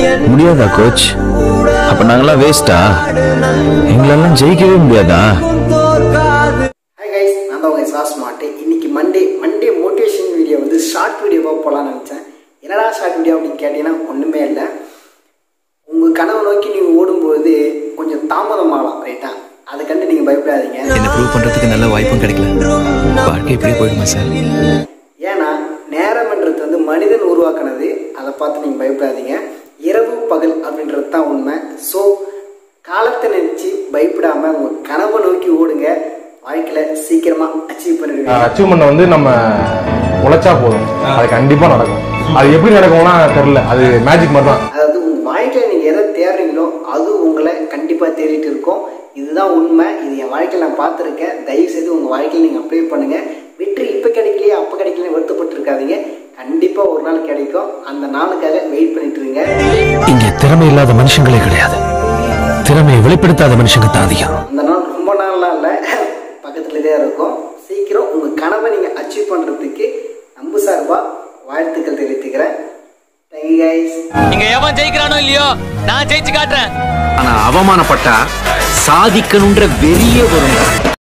முடியாதா கோச் அப்ப நாங்கெல்லாம் வேஸ்டா எங்களெல்லாம் ஜெயிக்கவே முடியாதா ஹாய் கைஸ் நான் தான் உங்கள் சாஸ் மாட்டு இன்னைக்கு மண்டே மண்டே மோட்டிவேஷன் வீடியோ வந்து ஷார்ட் வீடியோவாக போகலான்னு நினச்சேன் என்னடா ஷார்ட் வீடியோ அப்படின்னு கேட்டிங்கன்னா ஒன்றுமே இல்லை உங்கள் கனவை நோக்கி நீங்கள் ஓடும்போது கொஞ்சம் தாமதமாகலாம் ரைட்டா அதை கண்டு நீங்கள் பயப்படாதீங்க என்ன ப்ரூவ் பண்றதுக்கு நல்ல வாய்ப்பும் கிடைக்கல வாழ்க்கை இப்படியே போயிடுமா சார் ஏன்னா நேரம்ன்றது வந்து மனிதன் உருவாக்குனது அதை பார்த்து நீங்கள் பயப்படாதீங்க இரவு பகல் அப்படின்றது தான் உண்மை ஸோ காலத்தை நினச்சி பயப்படாமல் உங்கள் கனவை நோக்கி ஓடுங்க வாழ்க்கையில் சீக்கிரமாக அச்சீவ் பண்ணிடுவீங்க அச்சீவ்மெண்ட் வந்து நம்ம உழைச்சா போதும் அது கண்டிப்பா நடக்கும் அது எப்படி நடக்கும்னா தெரியல அது மேஜிக் மாதிரி தான் அதாவது உங்கள் வாழ்க்கையில் நீங்கள் எதை தேடுறீங்களோ அது உங்களை கண்டிப்பாக தேடிட்டு இருக்கும் இதுதான் உண்மை இது என் வாழ்க்கையில் நான் பார்த்துருக்கேன் தயவு செய்து உங்கள் வாழ்க்கையில் நீங்கள் அப்ளை பண்ணுங்கள் வெற்றி இப்போ கிடைக்கலையே அப்போ கிடைக்கலையே வருத்தப்பட்டு இருக்காதீங்க கண்டிப்பாக ஒரு நாள் கிடைக்கும் அந்த நாளுக்காக வெயிட் பண்ணிட்டு இருங்க இங்க திறமை இல்லாத மனுஷங்களே கிடையாது திறமையை வெளிப்படுத்தாத மனுஷங்க தான் அதிகம் அந்த நாள் ரொம்ப நாள்லாம் இல்லை பக்கத்துல தான் இருக்கும் சீக்கிரம் உங்கள் கனவை நீங்கள் அச்சீவ் பண்ணுறதுக்கு நம்பு சார்பாக வாழ்த்துக்கள் தெரிவித்துக்கிறேன் தேங்க்யூ கைஸ் இங்க எவன் ஜெயிக்கிறானோ இல்லையோ நான் ஜெயிச்சு காட்டுறேன் ஆனா அவமானப்பட்டா சாதிக்கணுன்ற வெறியே வரும்